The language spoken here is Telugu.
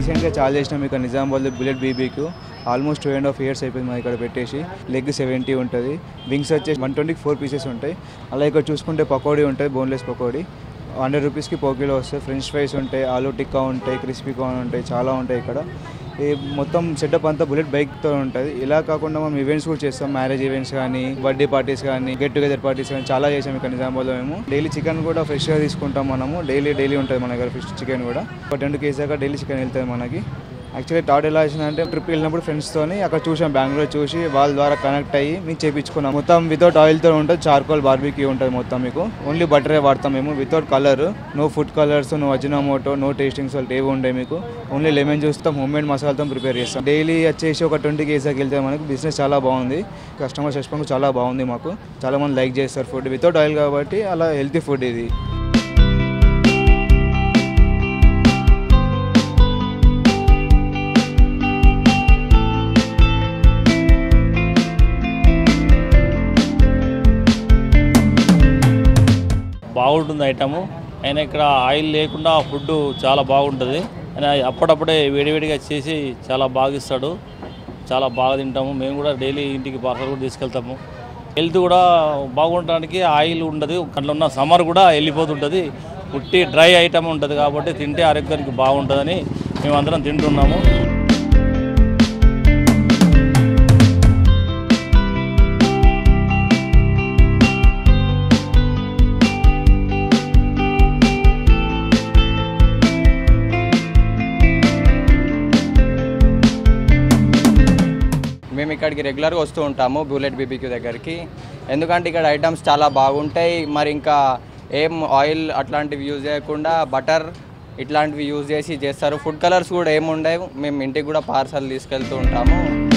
రీసెంట్గా చాలా చేసినాం ఇక్కడ నిజామాబాద్లో bullet BBQ almost two and half years అయిపోయింది మనం ఇక్కడ పెట్టేసి లెగ్ సెవెంటీ ఉంటుంది వింగ్స్ వచ్చేసి వన్ ట్వంటీకి ఫోర్ పీసెస్ ఉంటాయి అలా ఇక్కడ చూసుకుంటే పకోడీ ఉంటుంది బోన్లెస్ పకోడీ హండ్రెడ్ రూపీస్కి పో కిలో వస్తాయి ఫ్రెంచ్ ఫ్రైస్ ఉంటాయి ఆలూ టిక్కా ఉంటాయి క్రిస్పీ కార్న్ ఉంటాయి చాలా ఉంటాయి ఇక్కడ ఈ మొత్తం సెటప్ అంతా బుల్లెట్ బైక్తో ఉంటుంది ఇలా కాకుండా మనం ఈవెంట్స్ కూడా చేస్తాం మ్యారేజ్ ఈవెంట్స్ కానీ బర్త్డే పార్టీస్ కానీ గెట్ టుగెదర్ పార్టీస్ కానీ చాలా చేసాం ఇక్కడ నిజామాబాద్లో మేము డైలీ చికెన్ కూడా ఫ్రెష్గా తీసుకుంటాం మనము డైలీ డైలీ ఉంటుంది మన దగ్గర ఫిష్ చికెన్ కూడా ఒక రెండు కేజీ దాకా డైలీ చికెన్ వెళ్తుంది మనకి యాక్చువల్లీ థాట్ ఎలా వచ్చిందంటే ట్రిప్ వెళ్ళినప్పుడు ఫ్రెండ్స్తోని అక్కడ చూసాం బెంగళూరు చూసి వాళ్ళ ద్వారా కనెక్ట్ అయ్యి మీకు చేపించుకున్నాం మొత్తం వితౌట్ ఆయిల్తో ఉంటుంది చార్కోల్ బార్బీక్యూ ఉంటుంది మొత్తం మీకు ఓన్లీ బటరే వాడతాం మేము without colour no food colours no Ajinomoto no tasting salt ఏవి ఉండే మీకు ఓన్లీ లెమన్ జ్యూస్తో హోమ్ మేడ్ మసాలాతో ప్రిపేర్ చేస్తాం డైలీ వచ్చేసి ఒక ట్వంటీ కేజీకి వెళ్తే మనకి బిజినెస్ చాలా బాగుంది కస్టమర్ రెస్పాన్స్ చాలా బాగుంది మాకు చాలా మంది లైక్ చేస్తారు ఫుడ్ వితౌట్ ఆయిల్ కాబట్టి అలా హెల్తీ ఫుడ్ ఇది బాగుంటుంది ఐటము అయినా ఇక్కడ ఆయిల్ లేకుండా ఫుడ్ చాలా బాగుంటుంది ఆయన అప్పుడప్పుడే వేడివేడిగా చేసి చాలా బాగా ఇస్తాడు చాలా బాగా తింటాము మేము కూడా డైలీ ఇంటికి పార్సల్ కూడా తీసుకెళ్తాము హెల్త్ కూడా బాగుండడానికి ఆయిల్ ఉండదు అందులో ఉన్న సమ్మర్ కూడా వెళ్ళిపోతుంటుంది పుట్టి డ్రై ఐటమ్ ఉంటుంది కాబట్టి తింటే ఆరోగ్యానికి బాగుంటుందని మేమందరం తింటున్నాము మేము ఇక్కడికి రెగ్యులర్గా వస్తూ ఉంటాము బుల్లెట్ బీబీక్యూ దగ్గరికి ఎందుకంటే ఇక్కడ ఐటమ్స్ చాలా బాగుంటాయి మరి ఇంకా ఏం ఆయిల్ అట్లాంటివి యూజ్ చేయకుండా బటర్ ఇట్లాంటివి యూజ్ చేసి చేస్తారు ఫుడ్ కలర్స్ కూడా ఏమి ఉండవు మేము ఇంటికి కూడా పార్సల్ తీసుకెళ్తూ ఉంటాము